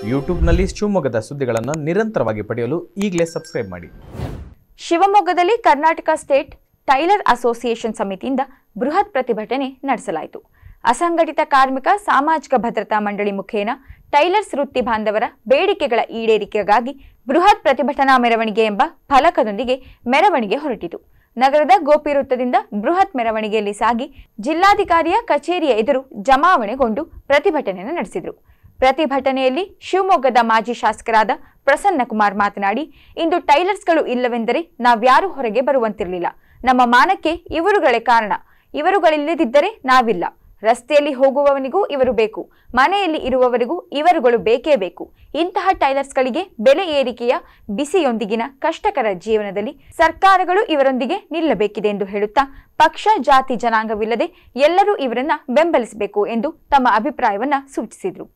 ಯೂಟ್ಯೂಬ್ನಲ್ಲಿ ಶಿವಮೊಗ್ಗದ ಸುದ್ದಿಗಳನ್ನು ನಿರಂತರವಾಗಿ ಪಡೆಯಲು ಈಗಲೇ ಸಬ್ಸ್ಕ್ರೈಬ್ ಮಾಡಿ ಶಿವಮೊಗ್ಗದಲ್ಲಿ ಕರ್ನಾಟಕ ಸ್ಟೇಟ್ ಟೈಲರ್ ಅಸೋಸಿಯೇಷನ್ ಸಮಿತಿಯಿಂದ ಬೃಹತ್ ಪ್ರತಿಭಟನೆ ನಡೆಸಲಾಯಿತು ಅಸಂಘಟಿತ ಕಾರ್ಮಿಕ ಸಾಮಾಜಿಕ ಭದ್ರತಾ ಮಂಡಳಿ ಮುಖೇನ ಟೈಲರ್ಸ್ ವೃತ್ತಿ ಬಾಂಧವರ ಬೇಡಿಕೆಗಳ ಈಡೇರಿಕೆಗಾಗಿ ಬೃಹತ್ ಪ್ರತಿಭಟನಾ ಮೆರವಣಿಗೆ ಎಂಬ ಫಲಕದೊಂದಿಗೆ ಮೆರವಣಿಗೆ ಹೊರಟಿತು ನಗರದ ಗೋಪಿ ವೃತ್ತದಿಂದ ಬೃಹತ್ ಮೆರವಣಿಗೆಯಲ್ಲಿ ಸಾಗಿ ಜಿಲ್ಲಾಧಿಕಾರಿಯ ಕಚೇರಿಯ ಎದುರು ಜಮಾವಣೆಗೊಂಡು ಪ್ರತಿಭಟನೆಯನ್ನು ನಡೆಸಿದರು ಪ್ರತಿಭಟನೆಯಲ್ಲಿ ಶಿವಮೊಗ್ಗದ ಮಾಜಿ ಶಾಸಕರಾದ ಪ್ರಸನ್ನಕುಮಾರ್ ಮಾತನಾಡಿ ಇಂದು ಟೈಲರ್ಸ್ಗಳು ಇಲ್ಲವೆಂದರೆ ನಾವ್ಯಾರೂ ಹೊರಗೆ ಬರುವಂತಿರಲಿಲ್ಲ ನಮ್ಮ ಮಾನಕ್ಕೆ ಇವರುಗಳೇ ಕಾರಣ ಇವರುಗಳಿಲ್ಲದಿದ್ದರೆ ನಾವಿಲ್ಲ ರಸ್ತೆಯಲ್ಲಿ ಹೋಗುವವನಿಗೂ ಇವರು ಬೇಕು ಮನೆಯಲ್ಲಿ ಇರುವವರಿಗೂ ಇವರುಗಳು ಬೇಕೇ ಬೇಕು ಇಂತಹ ಟೈಲರ್ಸ್ಗಳಿಗೆ ಬೆಲೆ ಏರಿಕೆಯ ಬಿಸಿಯೊಂದಿಗಿನ ಕಷ್ಟಕರ ಜೀವನದಲ್ಲಿ ಸರ್ಕಾರಗಳು ಇವರೊಂದಿಗೆ ನಿಲ್ಲಬೇಕಿದೆ ಎಂದು ಹೇಳುತ್ತಾ ಪಕ್ಷ ಜಾತಿ ಜನಾಂಗವಿಲ್ಲದೆ ಎಲ್ಲರೂ ಇವರನ್ನ ಬೆಂಬಲಿಸಬೇಕು ಎಂದು ತಮ್ಮ ಅಭಿಪ್ರಾಯವನ್ನ ಸೂಚಿಸಿದರು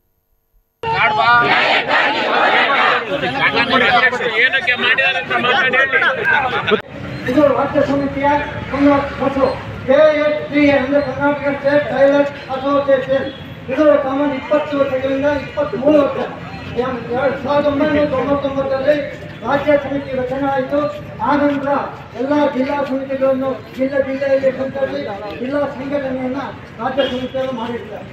ಏನಕ್ಕೆ ಮಾಡಿದಾರೆ ಅಂತ ಮಾತಾಡಿ ಹೇಳಿ ಇದು ರಾಜ್ಯ ಸಮಿತಿಯ ಕನ್ನಡ ಮತ್ತು ಕೆ ಎಸ್ ಟಿ ಅಂದರೆ ಕರ್ನಾಟಕ ಸ್ಟೇಟ್ ಟೈಲರ್ಸ್ ಅಸೋಸಿಯೇಷನ್ ಇದು ಸಾಮಾನ್ಯ ಇಪ್ಪತ್ತು ವರ್ಷಗಳಿಂದ ಇಪ್ಪತ್ತ್ಮೂರು ವರ್ಷ ಎರಡು ಸಾವಿರದ ಒಂಬೈನೂರ ತೊಂಬತ್ತೊಂಬತ್ತರಲ್ಲಿ ರಾಜ್ಯ ಸಮಿತಿ ರಚನೆ ಆಯಿತು ಆನಂತರ ಎಲ್ಲ ಜಿಲ್ಲಾ ಸಮಿತಿಗಳನ್ನು ಜಿಲ್ಲೆ ಜಿಲ್ಲೆಯಲ್ಲಿ ಸಂಚರಿಸಿ ಜಿಲ್ಲಾ ಸಂಘಟನೆಯನ್ನು ರಾಜ್ಯ ಸಮಿತಿಯನ್ನು ಮಾಡಿರ್ತಾರೆ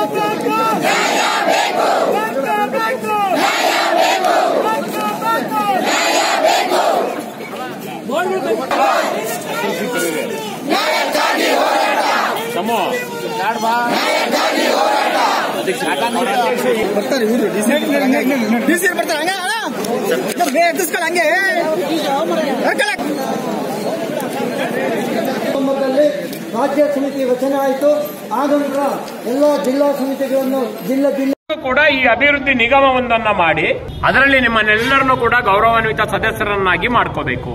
ತೊಂಬತ್ತರಲ್ಲಿ ರಾಜ್ಯ ಸಮಿತಿ ರಚನೆ ಆಯಿತು ಆನಂತರ ಎಲ್ಲ ಜಿಲ್ಲಾ ಸಮಿತಿಗಳನ್ನು ಜಿಲ್ಲೆ ಜಿಲ್ಲೆ ಕೂಡ ಈ ಅಭಿವೃದ್ಧಿ ನಿಗಮವೊಂದನ್ನ ಮಾಡಿ ಅದರಲ್ಲಿ ನಿಮ್ಮನ್ನೆಲ್ಲರನ್ನು ಕೂಡ ಗೌರವಾನ್ವಿತ ಸದಸ್ಯರನ್ನಾಗಿ ಮಾಡ್ಕೋಬೇಕು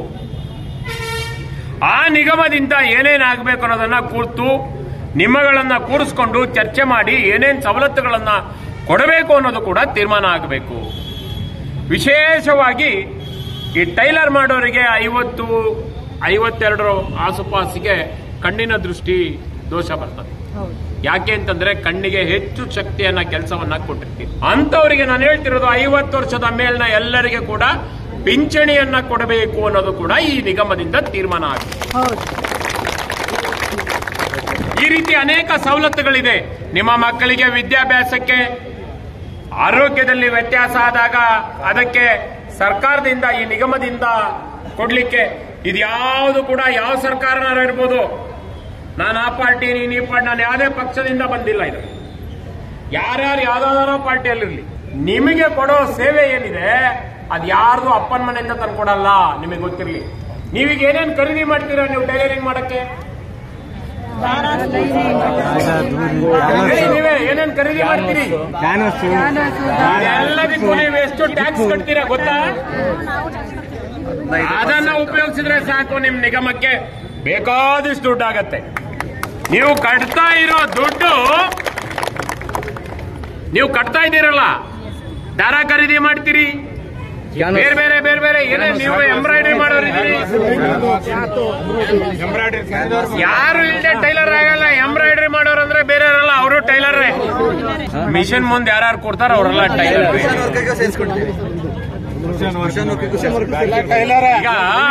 ಆ ನಿಗಮದಿಂದ ಏನೇನಾಗಬೇಕು ಅನ್ನೋದನ್ನ ಕೂರ್ತು ನಿಮ್ಮಗಳನ್ನ ಕೂರಿಸ್ಕೊಂಡು ಚರ್ಚೆ ಮಾಡಿ ಏನೇನ್ ಸವಲತ್ತುಗಳನ್ನ ಕೊಡಬೇಕು ಅನ್ನೋದು ಕೂಡ ತೀರ್ಮಾನ ಆಗಬೇಕು ವಿಶೇಷವಾಗಿ ಈ ಟೈಲರ್ ಮಾಡೋರಿಗೆ ಐವತ್ತು ಐವತ್ತೆರಡರ ಆಸುಪಾಸಿಗೆ ಕಣ್ಣಿನ ದೃಷ್ಟಿ ದೋಷ ಬರ್ತದೆ ಯಾಕೆ ಅಂತಂದ್ರೆ ಕಣ್ಣಿಗೆ ಹೆಚ್ಚು ಶಕ್ತಿಯನ್ನ ಕೆಲಸವನ್ನ ಕೊಟ್ಟಿರ್ತೀವಿ ಅಂತವರಿಗೆ ನಾನು ಹೇಳ್ತಿರೋದು ಐವತ್ತು ವರ್ಷದ ಮೇಲಿನ ಎಲ್ಲರಿಗೆ ಕೂಡ ಪಿಂಚಣಿಯನ್ನ ಕೊಡಬೇಕು ಅನ್ನೋದು ಕೂಡ ಈ ನಿಗಮದಿಂದ ತೀರ್ಮಾನ ಆಗಿದೆ ಈ ರೀತಿ ಅನೇಕ ಸವಲತ್ತುಗಳಿದೆ ನಿಮ್ಮ ಮಕ್ಕಳಿಗೆ ವಿದ್ಯಾಭ್ಯಾಸಕ್ಕೆ ಆರೋಗ್ಯದಲ್ಲಿ ವ್ಯತ್ಯಾಸ ಆದಾಗ ಅದಕ್ಕೆ ಸರ್ಕಾರದಿಂದ ಈ ನಿಗಮದಿಂದ ಕೊಡ್ಲಿಕ್ಕೆ ಇದ್ಯಾವುದು ಕೂಡ ಯಾವ ಸರ್ಕಾರನಾರು ಇರ್ಬೋದು ನಾನು ಆ ಪಾರ್ಟಿ ನೀನು ಈ ಪಾರ್ಟಿ ನಾನು ಯಾವುದೇ ಪಕ್ಷದಿಂದ ಬಂದಿಲ್ಲ ಇದು ಯಾರ್ಯಾರು ಯಾವ್ದಾದಾರೋ ಪಾರ್ಟಿಯಲ್ಲಿರ್ಲಿ ನಿಮಗೆ ಕೊಡೋ ಸೇವೆ ಏನಿದೆ ಅದು ಯಾರ್ದು ಅಪ್ಪನ ಮನೆಯಿಂದ ತಂದು ಕೊಡಲ್ಲ ನಿಮಗೆ ಗೊತ್ತಿರಲಿ ನೀವೀಗ ಏನೇನು ಖರೀದಿ ಮಾಡ್ತೀರಾ ನೀವು ಟೈಲರಿಂಗ್ ಮಾಡಕ್ಕೆ ಹೇಳಿ ನೀವೇ ಏನೇನ್ ಖರೀದಿ ಮಾಡ್ತೀರಿ ಎಲ್ಲದಕ್ಕೂ ನೀವು ಎಷ್ಟು ಟ್ಯಾಕ್ಸ್ ಕಟ್ತೀರಾ ಗೊತ್ತಾ ಅದನ್ನ ಉಪಯೋಗಿಸಿದ್ರೆ ಸಾಕು ನಿಮ್ ನಿಗಮಕ್ಕೆ ಬೇಕಾದಷ್ಟು ದುಡ್ಡು ಆಗತ್ತೆ ನೀವು ಕಟ್ತಾ ಇರೋ ದುಡ್ಡು ನೀವು ಕಟ್ತಾ ಇದ್ದೀರಲ್ಲ ದಾರ ಖರೀದಿ ಮಾಡ್ತೀರಿ ಬೇರೆ ಬೇರೆ ಬೇರೆ ಬೇರೆ ಏನೇ ನೀವು ಎಂಬ್ರಾಯ್ಡ್ರಿ ಮಾಡೋರಿದ್ದೀರಿ ಯಾರು ಇಲ್ಲದೆ ಟೈಲರ್ ಆಗಲ್ಲ ಎಂಬ್ರಾಯ್ಡ್ರಿ ಮಾಡೋರು ಅಂದ್ರೆ ಬೇರೆ ಇರಲ್ಲ ಅವರು ಟೈಲರೇ ಮಿಷನ್ ಮುಂದೆ ಯಾರು ಕೊಡ್ತಾರ ಅವರೆಲ್ಲ ಟೈಲರ್ ಈಗ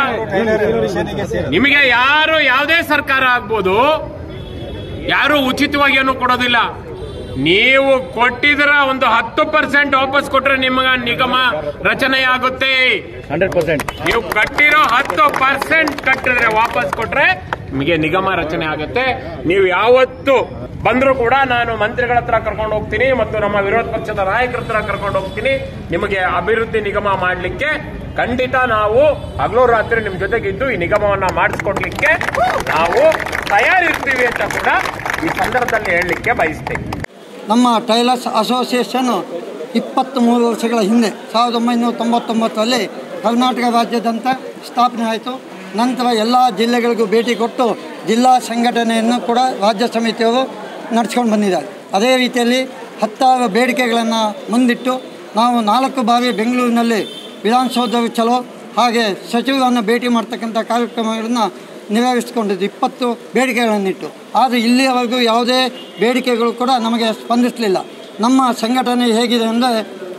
ನಿಮಗೆ ಯಾರು ಯಾವುದೇ ಸರ್ಕಾರ ಆಗ್ಬೋದು ಯಾರು ಉಚಿತವಾಗಿ ಏನು ಕೊಡೋದಿಲ್ಲ ನೀವು ಕೊಟ್ಟಿದ್ರ ಒಂದು ಹತ್ತು ಪರ್ಸೆಂಟ್ ವಾಪಸ್ ಕೊಟ್ರೆ ನಿಮಗೆ ನಿಗಮ ರಚನೆ ಆಗುತ್ತೆ ನೀವು ಕಟ್ಟಿರೋ ಹತ್ತು ಪರ್ಸೆಂಟ್ ಕಟ್ಟಿದ್ರೆ ವಾಪಸ್ ಕೊಟ್ರೆ ನಿಮಗೆ ನಿಗಮ ರಚನೆ ಆಗುತ್ತೆ ನೀವು ಯಾವತ್ತು ಬಂದರೂ ಕೂಡ ನಾನು ಮಂತ್ರಿಗಳ ಹತ್ರ ಕರ್ಕೊಂಡು ಹೋಗ್ತೀನಿ ಮತ್ತು ನಮ್ಮ ವಿರೋಧ ಪಕ್ಷದ ನಾಯಕರ ಹತ್ರ ಕರ್ಕೊಂಡು ಹೋಗ್ತೀನಿ ನಿಮಗೆ ಅಭಿವೃದ್ಧಿ ನಿಗಮ ಮಾಡಲಿಕ್ಕೆ ಖಂಡಿತ ನಾವು ಹಗಲು ರಾತ್ರಿ ನಿಮ್ ಜೊತೆಗಿದ್ದು ಈ ನಿಗಮವನ್ನ ಮಾಡಿಸ್ಕೊಡ್ಲಿಕ್ಕೆ ನಾವು ತಯಾರಿರ್ತೀವಿ ಅಂತ ಕೂಡ ಈ ಸಂದರ್ಭದಲ್ಲಿ ಹೇಳಲಿಕ್ಕೆ ಬಯಸ್ತೇನೆ ನಮ್ಮ ಟೈಲರ್ಸ್ ಅಸೋಸಿಯೇಷನ್ನು ಇಪ್ಪತ್ತ್ಮೂರು ವರ್ಷಗಳ ಹಿಂದೆ ಸಾವಿರದ ಒಂಬೈನೂರ ತೊಂಬತ್ತೊಂಬತ್ತರಲ್ಲಿ ಕರ್ನಾಟಕ ರಾಜ್ಯಾದ್ಯಂತ ಸ್ಥಾಪನೆ ಆಯಿತು ನಂತರ ಎಲ್ಲ ಜಿಲ್ಲೆಗಳಿಗೂ ಭೇಟಿ ಕೊಟ್ಟು ಜಿಲ್ಲಾ ಸಂಘಟನೆಯನ್ನು ಕೂಡ ರಾಜ್ಯ ಸಮಿತಿಯವರು ನಡೆಸ್ಕೊಂಡು ಬಂದಿದ್ದಾರೆ ಅದೇ ರೀತಿಯಲ್ಲಿ ಹತ್ತಾರು ಬೇಡಿಕೆಗಳನ್ನು ಮುಂದಿಟ್ಟು ನಾವು ನಾಲ್ಕು ಬಾರಿ ಬೆಂಗಳೂರಿನಲ್ಲಿ ವಿಧಾನಸೌಧ ಚಲೋ ಹಾಗೆ ಸಚಿವರನ್ನು ಭೇಟಿ ಮಾಡ್ತಕ್ಕಂಥ ಕಾರ್ಯಕ್ರಮಗಳನ್ನು ನಿರ್ವಹಿಸಿಕೊಂಡಿದ್ದು ಇಪ್ಪತ್ತು ಬೇಡಿಕೆಗಳನ್ನಿಟ್ಟು ಆದರೆ ಇಲ್ಲಿಯವರೆಗೂ ಯಾವುದೇ ಬೇಡಿಕೆಗಳು ಕೂಡ ನಮಗೆ ಸ್ಪಂದಿಸಲಿಲ್ಲ ನಮ್ಮ ಸಂಘಟನೆ ಹೇಗಿದೆ ಅಂದರೆ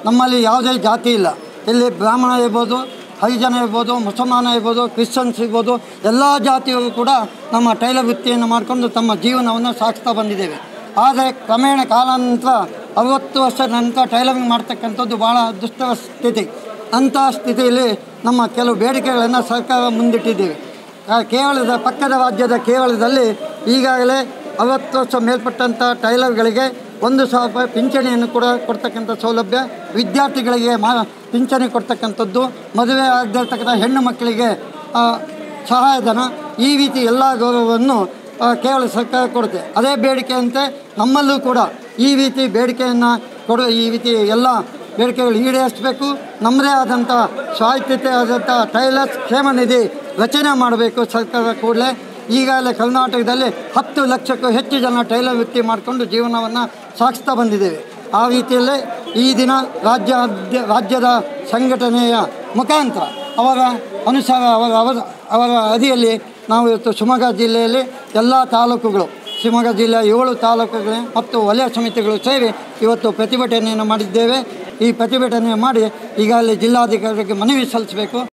ನಮ್ಮಲ್ಲಿ ಯಾವುದೇ ಜಾತಿ ಇಲ್ಲ ಇಲ್ಲಿ ಬ್ರಾಹ್ಮಣ ಇರ್ಬೋದು ಹರಿಜನ ಇರ್ಬೋದು ಮುಸಲ್ಮಾನ ಇರ್ಬೋದು ಕ್ರಿಶ್ಚಿಯನ್ಸ್ ಇರ್ಬೋದು ಎಲ್ಲ ಜಾತಿಯವರು ಕೂಡ ನಮ್ಮ ತೈಲ ವೃತ್ತಿಯನ್ನು ಮಾಡಿಕೊಂಡು ತಮ್ಮ ಜೀವನವನ್ನು ಸಾಗಿಸ್ತಾ ಬಂದಿದ್ದೇವೆ ಆದರೆ ಕ್ರಮೇಣ ಕಾಲಾನಂತರ ಅರವತ್ತು ವರ್ಷದ ನಂತರ ಟೈಲರಿಂಗ್ ಮಾಡ್ತಕ್ಕಂಥದ್ದು ಭಾಳ ದುಷ್ಟರ ಸ್ಥಿತಿ ಅಂಥ ಸ್ಥಿತಿಯಲ್ಲಿ ನಮ್ಮ ಕೆಲವು ಬೇಡಿಕೆಗಳನ್ನು ಸರ್ಕಾರ ಮುಂದಿಟ್ಟಿದ್ದೇವೆ ಆ ಕೇರಳದ ಪಕ್ಕದ ರಾಜ್ಯದ ಕೇರಳದಲ್ಲಿ ಈಗಾಗಲೇ ಅರವತ್ತು ವರ್ಷ ಮೇಲ್ಪಟ್ಟಂಥ ಟೈಲರ್ಗಳಿಗೆ ಒಂದು ಸಾವಿರ ರೂಪಾಯಿ ಪಿಂಚಣಿಯನ್ನು ಕೂಡ ಕೊಡ್ತಕ್ಕಂಥ ಸೌಲಭ್ಯ ವಿದ್ಯಾರ್ಥಿಗಳಿಗೆ ಮಾ ಪಿಂಚಣಿ ಕೊಡ್ತಕ್ಕಂಥದ್ದು ಮದುವೆ ಆಗದಿರ್ತಕ್ಕಂಥ ಹೆಣ್ಣು ಮಕ್ಕಳಿಗೆ ಆ, ಸಹಾಯಧನ ಈ ರೀತಿ ಎಲ್ಲ ಗೌರವವನ್ನು ಆ, ಕೇರಳ ಸರ್ಕಾರ ಕೊಡುತ್ತೆ ಅದೇ ಬೇಡಿಕೆಯಂತೆ ನಮ್ಮಲ್ಲೂ ಕೂಡ ಈ ರೀತಿ ಬೇಡಿಕೆಯನ್ನು ಕೊಡು ಈ ರೀತಿ ಎಲ್ಲ ಬೇಡಿಕೆಗಳು ಈಡೇರಿಸಬೇಕು ನಮ್ಮದೇ ಆದಂಥ ಸ್ವಾಯತ್ತತೆ ಆದಂಥ ಟೈಲರ್ಸ್ ಕ್ಷೇಮ ನಿಧಿ ರಚನೆ ಮಾಡಬೇಕು ಸರ್ಕಾರ ಕೂಡಲೇ ಈಗಾಗಲೇ ಕರ್ನಾಟಕದಲ್ಲಿ ಹತ್ತು ಲಕ್ಷಕ್ಕೂ ಹೆಚ್ಚು ಜನ ಟೈಲರ್ ವೃತ್ತಿ ಮಾಡಿಕೊಂಡು ಜೀವನವನ್ನು ಸಾಗಿಸ್ತಾ ಬಂದಿದ್ದೇವೆ ಆ ರೀತಿಯಲ್ಲೇ ಈ ದಿನ ರಾಜ್ಯ ರಾಜ್ಯದ ಸಂಘಟನೆಯ ಮುಖಾಂತರ ಅವರ ಅನುಸಾರ ಅವರ ಅವರ ಅವರ ಅಡಿಯಲ್ಲಿ ನಾವು ಇವತ್ತು ಶಿವಮೊಗ್ಗ ಜಿಲ್ಲೆಯಲ್ಲಿ ಎಲ್ಲ ತಾಲೂಕುಗಳು ಶಿವಮೊಗ್ಗ ಜಿಲ್ಲೆಯ ಏಳು ತಾಲೂಕುಗಳು ಮತ್ತು ವಲಯ ಸಮಿತಿಗಳು ಸೇರಿ ಇವತ್ತು ಪ್ರತಿಭಟನೆಯನ್ನು ಮಾಡಿದ್ದೇವೆ ಈ ಪ್ರತಿಭಟನೆ ಮಾಡಿ ಈಗಾಗಲೇ ಜಿಲ್ಲಾಧಿಕಾರಿಗೆ ಮನವಿ ಸಲ್ಲಿಸಬೇಕು